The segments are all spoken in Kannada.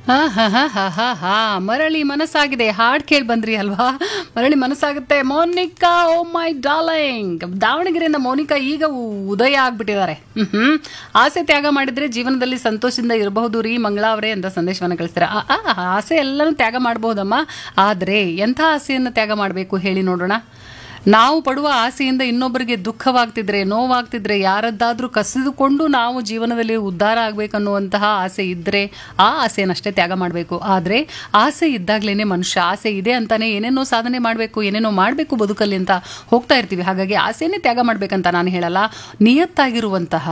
ಹಾ ಹಾ ಹಾ ಹಾ ಹಾ ಹಾ ಮರಳಿ ಮನಸ್ಸಾಗಿದೆ ಹಾಡ್ ಕೇಳಿ ಬಂದ್ರಿ ಅಲ್ವಾ ಮರಳಿ ಮನಸ್ಸಾಗುತ್ತೆ ಮೋನಿಕಾ ಓ ಮೈ ಡಾರ್ಲಿಂಗ್ ದಾವಣಗೆರೆಯಿಂದ ಮೋನಿಕಾ ಈಗ ಉ- ಉದಯ ಆಗ್ಬಿಟ್ಟಿದ್ದಾರೆ ಹ್ಮ್ ಹ್ಮ್ ಆಸೆ ತ್ಯಾಗ ಮಾಡಿದ್ರೆ ಜೀವನದಲ್ಲಿ ಸಂತೋಷದಿಂದ ಇರಬಹುದು ರೀ ಮಂಗಳಾ ಅವರೇ ಅಂತ ಸಂದೇಶವನ್ನು ಕಳಿಸ್ತಾರೆ ಆ, ಆ, ಆಸೆ ಎಲ್ಲನೂ ತ್ಯಾಗ ಮಾಡಬಹುದಮ್ಮ ಆದ್ರೆ ಎಂಥ ಆಸೆಯನ್ನು ತ್ಯಾಗ ಮಾಡಬೇಕು ಹೇಳಿ ನೋಡೋಣ ನಾವು ಪಡುವ ಆಸೆಯಿಂದ ಇನ್ನೊಬ್ಬರಿಗೆ ದುಃಖವಾಗ್ತಿದ್ರೆ ನೋವಾಗ್ತಿದ್ರೆ ಯಾರದ್ದಾದ್ರೂ ಕಸಿದುಕೊಂಡು ನಾವು ಜೀವನದಲ್ಲಿ ಉದ್ಧಾರ ಆಗ್ಬೇಕನ್ನುವಂತಹ ಆಸೆ ಇದ್ರೆ ಆ ಆಸೆಯನ್ನಷ್ಟೇ ತ್ಯಾಗ ಮಾಡಬೇಕು ಆದ್ರೆ ಆಸೆ ಇದ್ದಾಗ್ಲೇನೆ ಮನುಷ್ಯ ಆಸೆ ಇದೆ ಅಂತಾನೆ ಏನೇನೋ ಸಾಧನೆ ಮಾಡಬೇಕು ಏನೇನೋ ಮಾಡಬೇಕು ಬದುಕಲ್ಲಿ ಅಂತ ಹೋಗ್ತಾ ಇರ್ತೀವಿ ಹಾಗಾಗಿ ಆಸೆನೇ ತ್ಯಾಗ ಮಾಡ್ಬೇಕಂತ ನಾನು ಹೇಳಲ್ಲ ನಿಯತ್ತಾಗಿರುವಂತಹ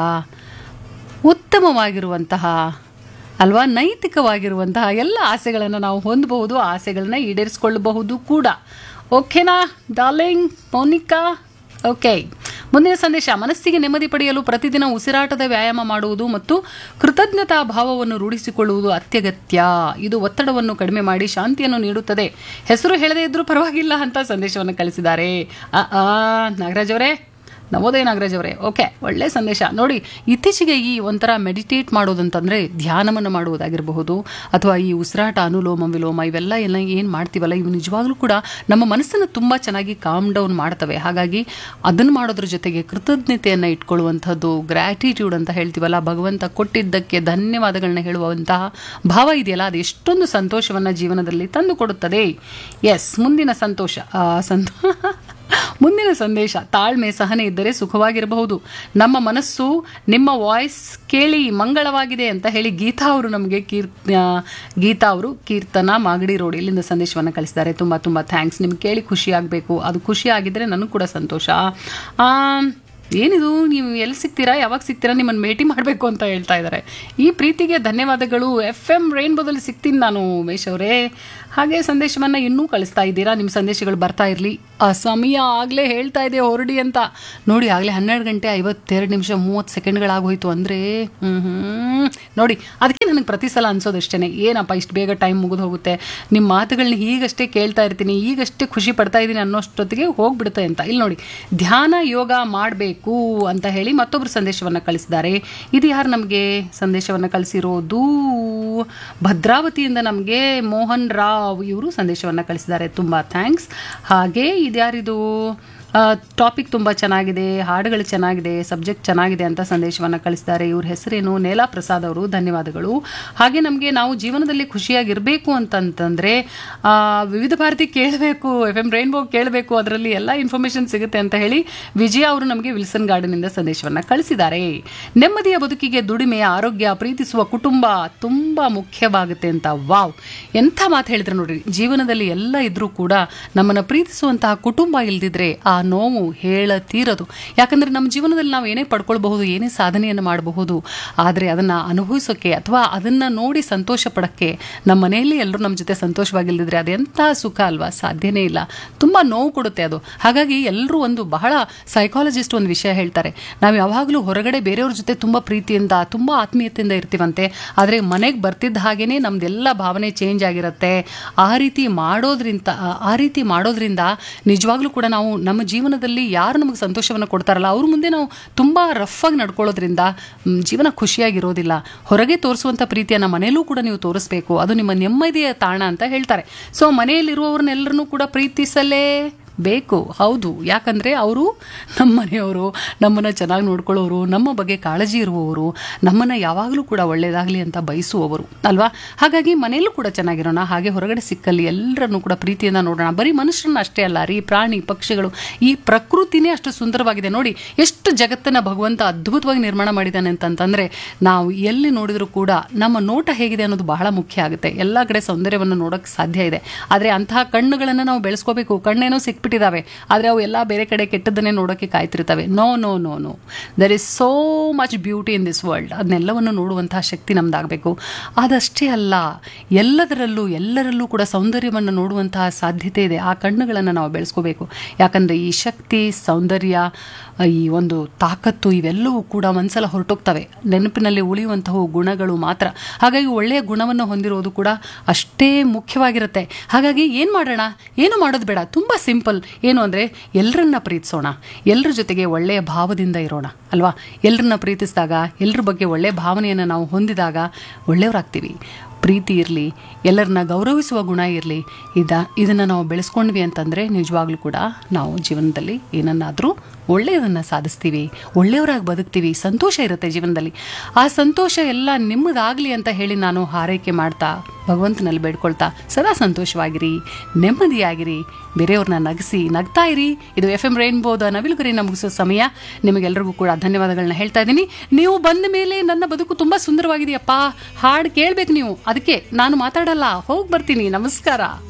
ಉತ್ತಮವಾಗಿರುವಂತಹ ಅಲ್ವಾ ನೈತಿಕವಾಗಿರುವಂತಹ ಎಲ್ಲ ಆಸೆಗಳನ್ನು ನಾವು ಹೊಂದಬಹುದು ಆಸೆಗಳನ್ನ ಈಡೇರಿಸಿಕೊಳ್ಳಬಹುದು ಕೂಡ ಓಕೆನಾ ಡಾರ್ಲಿಂಗ್ ಮೌನಿಕಾ ಓಕೆ ಮುಂದಿನ ಸಂದೇಶ ಮನಸ್ಸಿಗೆ ನೆಮ್ಮದಿ ಪಡೆಯಲು ಪ್ರತಿದಿನ ಉಸಿರಾಟದ ವ್ಯಾಯಾಮ ಮಾಡುವುದು ಮತ್ತು ಕೃತಜ್ಞತಾ ಭಾವವನ್ನು ರೂಢಿಸಿಕೊಳ್ಳುವುದು ಅತ್ಯಗತ್ಯ ಇದು ಒತ್ತಡವನ್ನು ಕಡಿಮೆ ಮಾಡಿ ಶಾಂತಿಯನ್ನು ನೀಡುತ್ತದೆ ಹೆಸರು ಹೇಳದೇ ಇದ್ರೂ ಪರವಾಗಿಲ್ಲ ಅಂತ ಸಂದೇಶವನ್ನು ಕಳಿಸಿದ್ದಾರೆ ಆ ಆ, ನಾಗರಾಜ್ ಅವರೇ ನವೋದಯ ನಾಗರಾಜ್ ಅವರೇ ಓಕೆ ಒಳ್ಳೆ ಸಂದೇಶ ನೋಡಿ ಇತ್ತೀಚೆಗೆ ಈ ಒಂಥರ ಮೆಡಿಟೇಟ್ ಮಾಡೋದಂತಂದ್ರೆ ಧ್ಯಾನವನ್ನು ಮಾಡುವುದಾಗಿರಬಹುದು ಅಥವಾ ಈ ಉಸಿರಾಟ ಅನುಲೋಮ ವಿಲೋಮ ಇವೆಲ್ಲ ಎಲ್ಲ ಏನು ಮಾಡ್ತೀವಲ್ಲ ಇವು ನಿಜವಾಗ್ಲೂ ಕೂಡ ನಮ್ಮ ಮನಸ್ಸನ್ನು ತುಂಬ ಚೆನ್ನಾಗಿ ಕಾಮ್ ಡೌನ್ ಮಾಡ್ತವೆ ಹಾಗಾಗಿ ಅದನ್ನು ಮಾಡೋದ್ರ ಜೊತೆಗೆ ಕೃತಜ್ಞತೆಯನ್ನು ಇಟ್ಕೊಳ್ಳುವಂಥದ್ದು ಗ್ರ್ಯಾಟಿಟ್ಯೂಡ್ ಅಂತ ಹೇಳ್ತೀವಲ್ಲ ಭಗವಂತ ಕೊಟ್ಟಿದ್ದಕ್ಕೆ ಧನ್ಯವಾದಗಳನ್ನ ಹೇಳುವಂತಹ ಭಾವ ಇದೆಯಲ್ಲ ಅದು ಎಷ್ಟೊಂದು ಸಂತೋಷವನ್ನು ಜೀವನದಲ್ಲಿ ತಂದು ಕೊಡುತ್ತದೆ ಎಸ್ ಮುಂದಿನ ಸಂತೋಷ ಆ, ಸಂತೋ ಮುಂದಿನ ಸಂದೇಶ ತಾಳ್ಮೆ ಸಹನೆ ಇದ್ದರೆ ಸುಖವಾಗಿರಬಹುದು ನಮ್ಮ ಮನಸ್ಸು ನಿಮ್ಮ ವಾಯ್ಸ್ ಕೇಳಿ ಮಂಗಳವಾಗಿದೆ ಅಂತ ಹೇಳಿ ಗೀತಾ ಅವರು ನಮಗೆ ಕೀರ್ ಆ, ಗೀತಾ ಅವರು ಕೀರ್ತನ ಮಾಗಡಿ ರೋಡ್ ಇಲ್ಲಿಂದ ಸಂದೇಶವನ್ನು ಕಳಿಸಿದ್ದಾರೆ ತುಂಬ ತುಂಬ ಥ್ಯಾಂಕ್ಸ್ ನಿಮ್ಗೆ ಕೇಳಿ ಖುಷಿ ಆಗಬೇಕು ಅದು ಖುಷಿ ಆಗಿದ್ದರೆ ನನಗೂ ಕೂಡ ಸಂತೋಷ ಆ, ಏನಿದು ನೀವು ಎಲ್ಲಿ ಸಿಗ್ತೀರಾ ಯಾವಾಗ ಸಿಗ್ತೀರಾ ನಿಮ್ಮನ್ನು ಭೇಟಿ ಮಾಡಬೇಕು ಅಂತ ಹೇಳ್ತಾ ಇದ್ದಾರೆ ಈ ಪ್ರೀತಿಗೆ ಧನ್ಯವಾದಗಳು ಎಫ್ ಎಮ್ ರೈನ್ಬೋದಲ್ಲಿ ಸಿಗ್ತೀನಿ ನಾನು ಉಮೇಶ್ ಅವರೇ ಹಾಗೆ ಸಂದೇಶವನ್ನು ಇನ್ನೂ ಕಳಿಸ್ತಾ ಇದ್ದೀರಾ ನಿಮ್ಮ ಸಂದೇಶಗಳು ಬರ್ತಾ ಇರಲಿ ಆ ಸಮಯ ಆಗಲೇ ಹೇಳ್ತಾ ಇದೆ ಹೊರಡಿ ಅಂತ ನೋಡಿ ಆಗಲೇ ಹನ್ನೆರಡು ಗಂಟೆ ಐವತ್ತೆರಡು ನಿಮಿಷ ಮೂವತ್ತು ಸೆಕೆಂಡ್ಗಳಾಗೋಯ್ತು ಅಂದರೆ ಹ್ಞೂ ನೋಡಿ ಅದಕ್ಕೆ ನನಗೆ ಪ್ರತಿ ಸಲ ಅನ್ಸೋದಷ್ಟೇ ಏನಪ್ಪ ಇಷ್ಟು ಬೇಗ ಟೈಮ್ ಮುಗಿದು ಹೋಗುತ್ತೆ ನಿಮ್ಮ ಮಾತುಗಳನ್ನ ಈಗಷ್ಟೇ ಕೇಳ್ತಾ ಇರ್ತೀನಿ ಈಗಷ್ಟೇ ಖುಷಿ ಪಡ್ತಾ ಇದ್ದೀನಿ ಅನ್ನೋಷ್ಟೊತ್ತಿಗೆ ಹೋಗ್ಬಿಡುತ್ತೆ ಅಂತ ಇಲ್ಲಿ ನೋಡಿ ಧ್ಯಾನ ಯೋಗ ಮಾಡಬೇಕು ಅಂತ ಹೇಳಿ ಮತ್ತೊಬ್ಬರು ಸಂದೇಶವನ್ನು ಕಳಿಸಿದ್ದಾರೆ ಇದು ಯಾರು ನಮಗೆ ಸಂದೇಶವನ್ನು ಕಳಿಸಿರೋದು ಭದ್ರಾವತಿಯಿಂದ ನಮಗೆ ಮೋಹನ್ ರಾವ್ ಇವರು ಸಂದೇಶವನ್ನು ಕಳಿಸಿದ್ದಾರೆ ತುಂಬ ಥ್ಯಾಂಕ್ಸ್ ಹಾಗೆ ಇದ್ಯಾರಿದು ಟಾಪಿಕ್ ತುಂಬ ಚೆನ್ನಾಗಿದೆ ಹಾಡುಗಳು ಚೆನ್ನಾಗಿದೆ ಸಬ್ಜೆಕ್ಟ್ ಚೆನ್ನಾಗಿದೆ ಅಂತ ಸಂದೇಶವನ್ನು ಕಳಿಸ್ತಾರೆ ಇವ್ರ ಹೆಸರೇನು ನೇಲಾ ಪ್ರಸಾದ್ ಅವರು ಧನ್ಯವಾದಗಳು ಹಾಗೆ ನಮಗೆ ನಾವು ಜೀವನದಲ್ಲಿ ಖುಷಿಯಾಗಿರಬೇಕು ಅಂತಂತಂದರೆ ಆ, ವಿವಿಧ ಭಾರತಿ ಕೇಳಬೇಕು ಎಫ್ ಎಮ್ ರೈನ್ಬೋ ಕೇಳಬೇಕು ಅದರಲ್ಲಿ ಎಲ್ಲ ಇನ್ಫಾರ್ಮೇಷನ್ ಸಿಗುತ್ತೆ ಅಂತ ಹೇಳಿ ವಿಜಯ ಅವರು ನಮಗೆ ವಿಲ್ಸನ್ ಗಾರ್ಡನಿಂದ ಸಂದೇಶವನ್ನು ಕಳಿಸಿದ್ದಾರೆ ನೆಮ್ಮದಿಯ ಬದುಕಿಗೆ ದುಡಿಮೆ ಆರೋಗ್ಯ ಪ್ರೀತಿಸುವ ಕುಟುಂಬ ತುಂಬ ಮುಖ್ಯವಾಗುತ್ತೆ ಅಂತ ವಾವ್ ಎಂಥ ಮಾತು ಹೇಳಿದ್ರೆ ನೋಡ್ರಿ ಜೀವನದಲ್ಲಿ ಎಲ್ಲ ಇದ್ರೂ ಕೂಡ ನಮ್ಮನ್ನು ಪ್ರೀತಿಸುವಂತಹ ಕುಟುಂಬ ಇಲ್ದಿದ್ರೆ ಆ ನೋವು ಹೇಳತೀರದು ಯಾಕಂದ್ರೆ ನಮ್ಮ ಜೀವನದಲ್ಲಿ ನಾವು ಏನೇ ಪಡ್ಕೊಳ್ಬಹುದು ಏನೇ ಸಾಧನೆಯನ್ನು ಮಾಡಬಹುದು ಆದರೆ ಅದನ್ನು ಅನುಭವಿಸೋಕ್ಕೆ ಅಥವಾ ಅದನ್ನು ನೋಡಿ ಸಂತೋಷ ಪಡೋಕ್ಕೆ ನಮ್ಮ ಮನೆಯಲ್ಲಿ ಎಲ್ಲರೂ ನಮ್ಮ ಜೊತೆ ಸಂತೋಷವಾಗಿಲ್ದಿದ್ರೆ ಅದೆಂಥ ಸುಖ ಅಲ್ವಾ ಸಾಧ್ಯನೇ ಇಲ್ಲ ತುಂಬ ನೋವು ಕೊಡುತ್ತೆ ಅದು ಹಾಗಾಗಿ ಎಲ್ಲರೂ ಒಂದು ಬಹಳ ಸೈಕಾಲಜಿಸ್ಟ್ ಒಂದು ವಿಷಯ ಹೇಳ್ತಾರೆ ನಾವು ಯಾವಾಗಲೂ ಹೊರಗಡೆ ಬೇರೆಯವ್ರ ಜೊತೆ ತುಂಬ ಪ್ರೀತಿಯಿಂದ ತುಂಬ ಆತ್ಮೀಯತೆಯಿಂದ ಇರ್ತೀವಂತೆ ಆದರೆ ಮನೆಗೆ ಬರ್ತಿದ್ದ ಹಾಗೇನೆ ನಮ್ದೆಲ್ಲ ಭಾವನೆ ಚೇಂಜ್ ಆಗಿರುತ್ತೆ ಆ ರೀತಿ ಮಾಡೋದ್ರಿಂದ ಆ- ಆ ರೀತಿ ಮಾಡೋದ್ರಿಂದ ನಿಜವಾಗ್ಲೂ ಕೂಡ ನಾವು ನಮ್ಮ ಜೀವನದಲ್ಲಿ ಯಾರು ನಮಗೆ ಸಂತೋಷವನ್ನು ಕೊಡ್ತಾರಲ್ಲ ಅವ್ರ ಮುಂದೆ ನಾವು ತುಂಬ ರಫ್ ಆಗಿ ನಡ್ಕೊಳ್ಳೋದ್ರಿಂದ ಮ್, ಜೀವನ ಖುಷಿಯಾಗಿರೋದಿಲ್ಲ ಹೊರಗೆ ತೋರಿಸುವಂಥ ಪ್ರೀತಿಯನ್ನು ಮನೆಯಲ್ಲೂ ಕೂಡ ನೀವು ತೋರಿಸ್ಬೇಕು ಅದು ನಿಮ್ಮ ನೆಮ್ಮದಿಯ ತಾಣ ಅಂತ ಹೇಳ್ತಾರೆ ಸೊ ಮನೆಯಲ್ಲಿರುವವ್ರನ್ನೆಲ್ಲರನ್ನೂ ಕೂಡ ಪ್ರೀತಿಸಲೇ ಬೇಕು ಹೌದು ಯಾಕಂದರೆ ಅವರು ನಮ್ಮ ಮನೆಯವರು ನಮ್ಮನ್ನು ಚೆನ್ನಾಗಿ ನೋಡ್ಕೊಳ್ಳೋರು ನಮ್ಮ ಬಗ್ಗೆ ಕಾಳಜಿ ಇರುವವರು ನಮ್ಮನ್ನು ಯಾವಾಗಲೂ ಕೂಡ ಒಳ್ಳೆಯದಾಗಲಿ ಅಂತ ಬಯಸುವವರು ಅಲ್ವಾ ಹಾಗಾಗಿ ಮನೆಯಲ್ಲೂ ಕೂಡ ಚೆನ್ನಾಗಿರೋಣ ಹಾಗೆ ಹೊರಗಡೆ ಸಿಕ್ಕಲ್ಲಿ ಎಲ್ಲರನ್ನೂ ಕೂಡ ಪ್ರೀತಿಯಿಂದ ನೋಡೋಣ ಬರೀ ಮನುಷ್ಯರನ್ನ ಅಷ್ಟೇ ಅಲ್ಲ ರೀ ಪ್ರಾಣಿ ಪಕ್ಷಿಗಳು ಈ ಪ್ರಕೃತಿನೇ ಅಷ್ಟು ಸುಂದರವಾಗಿದೆ ನೋಡಿ ಎಷ್ಟು ಜಗತ್ತನ್ನು ಭಗವಂತ ಅದ್ಭುತವಾಗಿ ನಿರ್ಮಾಣ ಮಾಡಿದ್ದಾನೆ ಅಂತಂತಂದರೆ ನಾವು ಎಲ್ಲಿ ನೋಡಿದರೂ ಕೂಡ ನಮ್ಮ ನೋಟ ಹೇಗಿದೆ ಅನ್ನೋದು ಬಹಳ ಮುಖ್ಯ ಆಗುತ್ತೆ ಎಲ್ಲ ಕಡೆ ಸೌಂದರ್ಯವನ್ನು ನೋಡೋಕ್ಕೆ ಸಾಧ್ಯ ಇದೆ ಆದರೆ ಅಂತಹ ಕಣ್ಣುಗಳನ್ನು ನಾವು ಬೆಳೆಸ್ಕೋಬೇಕು ಕಣ್ಣೇನೋ ಸಿಕ್ಬಿಟ್ಟಿದ್ದಾವೆ ಆದರೆ ಅವು ಎಲ್ಲ ಬೇರೆ ಕಡೆ ಕೆಟ್ಟದ್ದನ್ನೇ ನೋಡೋಕ್ಕೆ ಕಾಯ್ತಿರ್ತವೆ no no no no there is so much beauty in this world ಅದನ್ನೆಲ್ಲವನ್ನು ನೋಡುವಂತಹ ಶಕ್ತಿ ನಮ್ದಾಗಬೇಕು ಅದಷ್ಟೇ ಅಲ್ಲ ಎಲ್ಲದರಲ್ಲೂ ಎಲ್ಲರಲ್ಲೂ ಕೂಡ ಸೌಂದರ್ಯವನ್ನು ನೋಡುವಂತಹ ಸಾಧ್ಯತೆ ಇದೆ ಆ ಕಣ್ಣುಗಳನ್ನು ನಾವು ಬೆಳೆಸ್ಕೋಬೇಕು ಯಾಕಂದರೆ ಈ ಶಕ್ತಿ ಸೌಂದರ್ಯ ಈ ಒಂದು ತಾಕತ್ತು ಇವೆಲ್ಲವೂ ಕೂಡ ಒಂದ್ಸಲ ಹೊರಟೋಗ್ತವೆ ನೆನಪಿನಲ್ಲಿ ಉಳಿಯುವಂತಹ ಗುಣಗಳು ಮಾತ್ರ ಹಾಗಾಗಿ ಒಳ್ಳೆಯ ಗುಣವನ್ನು ಹೊಂದಿರೋದು ಕೂಡ ಅಷ್ಟೇ ಮುಖ್ಯವಾಗಿರುತ್ತೆ ಹಾಗಾಗಿ ಏನು ಮಾಡೋಣ ಏನು ಮಾಡೋದು ಬೇಡ ತುಂಬ ಸಿಂಪಲ್ ಏನು ಅಂದರೆ ಎಲ್ಲರನ್ನ ಪ್ರೀತಿಸೋಣ ಎಲ್ಲರ ಜೊತೆಗೆ ಒಳ್ಳೆಯ ಭಾವದಿಂದ ಇರೋಣ ಅಲ್ವಾ ಎಲ್ಲರನ್ನ ಪ್ರೀತಿಸಿದಾಗ ಎಲ್ಲರ ಬಗ್ಗೆ ಒಳ್ಳೆಯ ಭಾವನೆಯನ್ನು ನಾವು ಹೊಂದಿದಾಗ ಒಳ್ಳೆಯವರಾಗ್ತೀವಿ ಪ್ರೀತಿ ಇರಲಿ ಎಲ್ಲರನ್ನ ಗೌರವಿಸುವ ಗುಣ ಇರಲಿ ಇದ ಇದನ್ನು ನಾವು ಬೆಳೆಸ್ಕೊಂಡ್ವಿ ಅಂತಂದರೆ ನಿಜವಾಗ್ಲೂ ಕೂಡ ನಾವು ಜೀವನದಲ್ಲಿ ಏನನ್ನಾದರೂ ಒಳ್ಳೆಯದನ್ನು ಸಾಧಿಸ್ತೀವಿ ಒಳ್ಳೆಯವರಾಗಿ ಬದುಕ್ತೀವಿ ಸಂತೋಷ ಇರುತ್ತೆ ಜೀವನದಲ್ಲಿ ಆ ಸಂತೋಷ ಎಲ್ಲ ನಿಮ್ಮದಾಗಲಿ ಅಂತ ಹೇಳಿ ನಾನು ಹಾರೈಕೆ ಮಾಡ್ತಾ ಭಗವಂತನಲ್ಲಿ ಬೇಡ್ಕೊಳ್ತಾ ಸದಾ ಸಂತೋಷವಾಗಿರಿ ನೆಮ್ಮದಿಯಾಗಿರಿ ಬೇರೆಯವ್ರನ್ನ ನಗಿಸಿ ನಗ್ತಾ ಇರಿ ಇದು ಎಫ್ ಎಂ ರೈನ್ಬೋದ ನವಿಲುಗರಿನ ಮುಗಿಸೋ ಸಮಯ ನಿಮಗೆಲ್ಲರಿಗೂ ಕೂಡ ಧನ್ಯವಾದಗಳನ್ನ ಹೇಳ್ತಾ ಇದ್ದೀನಿ ನೀವು ಬಂದ ಮೇಲೆ ನನ್ನ ಬದುಕು ತುಂಬ ಸುಂದರವಾಗಿದೆಯಪ್ಪ ಹಾಡು ಕೇಳಬೇಕು ನೀವು ಅದಕ್ಕೆ ನಾನು ಮಾತಾಡಲ್ಲ ಹೋಗಿ ಬರ್ತೀನಿ ನಮಸ್ಕಾರ